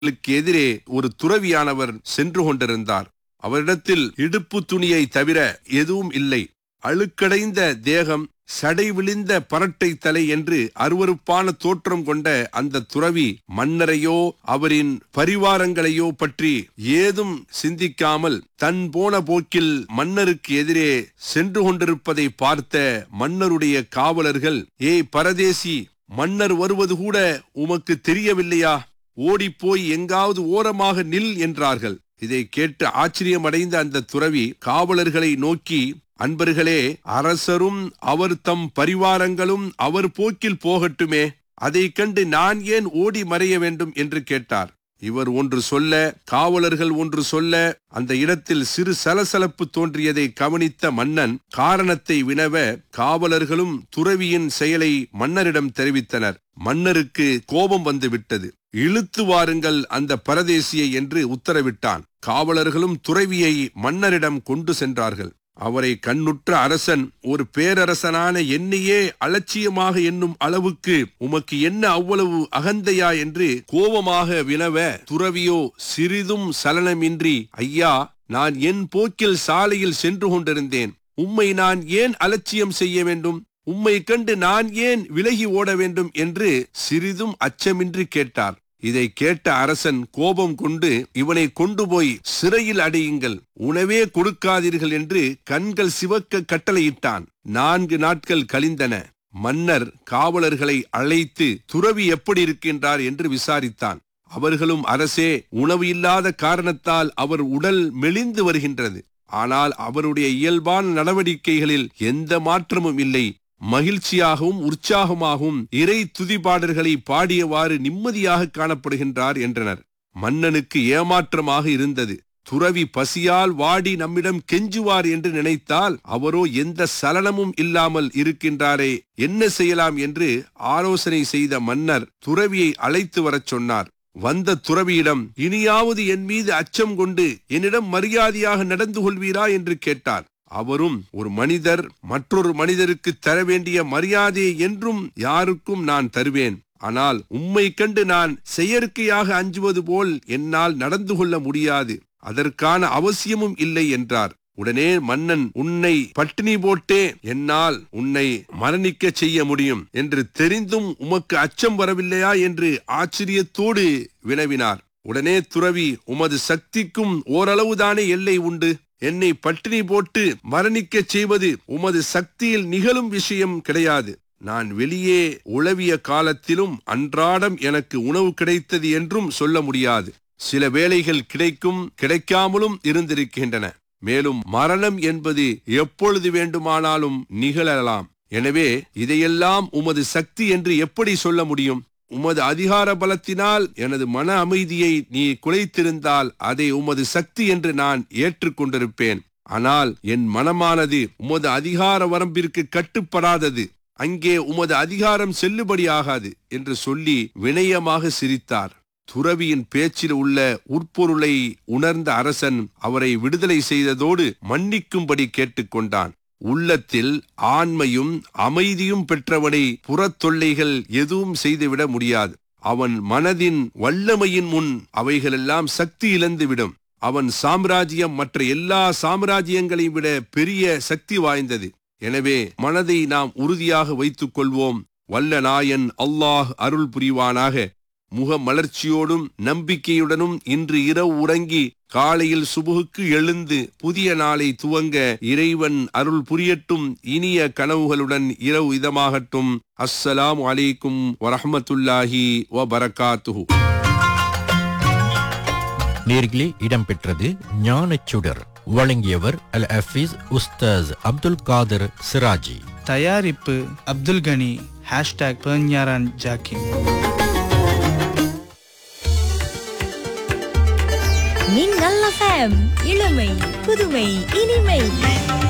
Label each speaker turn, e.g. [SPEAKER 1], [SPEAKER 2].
[SPEAKER 1] ளுக்கு எதிரே ஒரு துறவியானவர் சென்று கொண்டிருந்தார் அவரிடத்தில் இடுப்பு துணியை தவிர எதுவும் இல்லை அழுக்கடைந்த தேகம் சடை விழிந்த பரட்டை தலை என்று அருவருப்பான தோற்றம் கொண்ட அந்த துறவி மன்னரையோ அவரின் பரிவாரங்களையோ பற்றி ஏதும் சிந்திக்காமல் தன் போன போக்கில் மன்னருக்கு எதிரே சென்று கொண்டிருப்பதை பார்த்த மன்னருடைய காவலர்கள் ஏய் பரதேசி மன்னர் வருவது கூட உமக்கு தெரியவில்லையா ஓடிப்போய் எங்காவது ஓரமாக நில் என்றார்கள் இதை கேட்டு ஆச்சரியமடைந்த அந்த துறவி காவலர்களை நோக்கி அன்பர்களே அரசரும் அவர் தம் பரிவாரங்களும் அவர் போக்கில் போகட்டுமே அதைக் கண்டு நான் ஏன் ஓடி மறைய வேண்டும் என்று கேட்டார் இவர் ஒன்று சொல்ல காவலர்கள் ஒன்று சொல்ல அந்த இடத்தில் சிறு சலசலப்பு தோன்றியதை கவனித்த மன்னன் காரணத்தை வினவ காவலர்களும் துறவியின் செயலை மன்னரிடம் தெரிவித்தனர் மன்னருக்கு கோபம் வந்துவிட்டது இழுத்து வாருங்கள் அந்த பரதேசியை என்று உத்தரவிட்டான் காவலர்களும் துறவியை மன்னரிடம் கொண்டு சென்றார்கள் அவரை கண்ணுற்ற அரசன் ஒரு பேரரசனான என்னையே அலட்சியமாக எண்ணும் அளவுக்கு உமக்கு என்ன அவ்வளவு அகந்தையா என்று கோபமாக வினவ துறவியோ சிறிதும் சலனமின்றி ஐயா நான் என் போக்கில் சாலையில் சென்று கொண்டிருந்தேன் உம்மை நான் ஏன் அலட்சியம் செய்ய வேண்டும் உம்மை கண்டு நான் ஏன் விலகி ஓட வேண்டும் என்று சிறிதும் அச்சமின்றி கேட்டார் இதை கேட்ட அரசன் கோபம் கொண்டு இவனை கொண்டு போய் சிறையில் அடையுங்கள் உணவே கொடுக்காதீர்கள் என்று கண்கள் சிவக்க கட்டளையிட்டான் நான்கு நாட்கள் கழிந்தன மன்னர் காவலர்களை அழைத்து துறவி எப்படி இருக்கின்றார் என்று விசாரித்தான் அவர்களும் அரசே உணவு இல்லாத காரணத்தால் அவர் உடல் மெலிந்து வருகின்றது ஆனால் அவருடைய இயல்பான நடவடிக்கைகளில் எந்த மாற்றமும் இல்லை மகிழ்ச்சியாகவும் உற்சாகமாகவும் இறை துதிபாடல்களை பாடியவாறு நிம்மதியாக காணப்படுகின்றார் என்றனர் மன்னனுக்கு ஏமாற்றமாக இருந்தது துறவி பசியால் வாடி நம்மிடம் கெஞ்சுவார் என்று நினைத்தால் அவரோ எந்த சலனமும் இல்லாமல் இருக்கின்றாரே என்ன செய்யலாம் என்று ஆலோசனை செய்த மன்னர் துறவியை அழைத்து வரச் சொன்னார் வந்த துறவியிடம் இனியாவது என் மீது அச்சம் கொண்டு என்னிடம் மரியாதையாக நடந்து கொள்வீரா என்று கேட்டார் அவரும் ஒரு மனிதர் மற்றொரு மனிதருக்கு தர வேண்டிய மரியாதையை என்றும் யாருக்கும் நான் தருவேன் ஆனால் உம்மை கண்டு நான் செயற்கையாக அஞ்சுவது போல் என்னால் நடந்து கொள்ள முடியாது அதற்கான அவசியமும் இல்லை என்றார் உடனே மன்னன் உன்னை பட்டினி போட்டே என்னால் உன்னை மரணிக்க செய்ய முடியும் என்று தெரிந்தும் உமக்கு அச்சம் வரவில்லையா என்று ஆச்சரியத்தோடு வினவினார் உடனே துறவி உமது சக்திக்கும் ஓரளவுதானே எல்லை உண்டு என்னை பட்டினி போட்டு மரணிக்கச் செய்வது உமது சக்தியில் நிகழும் விஷயம் கிடையாது நான் வெளியே உளவிய காலத்திலும் அன்றாடம் எனக்கு உணவு கிடைத்தது என்றும் சொல்ல முடியாது சில வேளைகள் கிடைக்கும் கிடைக்காமலும் இருந்திருக்கின்றன மேலும் மரணம் என்பது எப்பொழுது வேண்டுமானாலும் நிகழலாம் எனவே இதையெல்லாம் உமது சக்தி என்று எப்படி சொல்ல முடியும் உமது அதிகார பலத்தினால் எனது மன அமைதியை நீ குலைத்திருந்தால் அதை உமது சக்தி என்று நான் ஏற்றுக்கொண்டிருப்பேன் ஆனால் என் மனமானது உமது அதிகார வரம்பிற்கு கட்டுப்படாதது அங்கே உமது அதிகாரம் செல்லுபடியாகாது என்று சொல்லி வினயமாக சிரித்தார் துறவியின் பேச்சில் உள்ள உட்பொருளை உணர்ந்த அரசன் அவரை விடுதலை செய்ததோடு மன்னிக்கும்படி கேட்டுக்கொண்டான் உள்ளத்தில் ஆண்மையும் அமைதியும் பெற்றவனை புறத்தொல்லைகள் எதுவும் செய்துவிட முடியாது அவன் மனதின் வல்லமையின் முன் அவைகளெல்லாம் சக்தி இழந்துவிடும் அவன் சாம்ராஜ்யம் மற்ற எல்லா சாம்ராஜ்யங்களையும் விட பெரிய சக்தி வாய்ந்தது எனவே மனதை நாம் உறுதியாக வைத்துக் கொள்வோம் வல்ல நாயன் அல்லாஹ் அருள் புரிவானாக முக மலர்ச்சியோடும் நம்பிக்கையுடனும் இன்று இரவு உறங்கி காலையில் சுபுகுக்கு எழுந்து புதிய நாளை துவங்க இறைவன் அருள் புரியட்டும் இனிய கனவுகளுடன் இரவு இதமாகட்டும் அஸ்ஸலாம் அலைக்கும் வரஹமத்துல்லாஹி வ பரகாத்துஹு
[SPEAKER 2] நேர்களே இடம்பெற்றது ஞானச்சுடர் வழங்கியவர் அல் ஹஃபீஸ் உஸ்தாஸ் அப்துல் காதர் சிராஜி
[SPEAKER 3] தயாரிப்பு அப்துல் கனி ஹேஷ்டாக் பெர்ஞாரான் ஜாக்கிம்
[SPEAKER 4] மின்னல் எஃப்எம் இளமை புதுமை இனிமை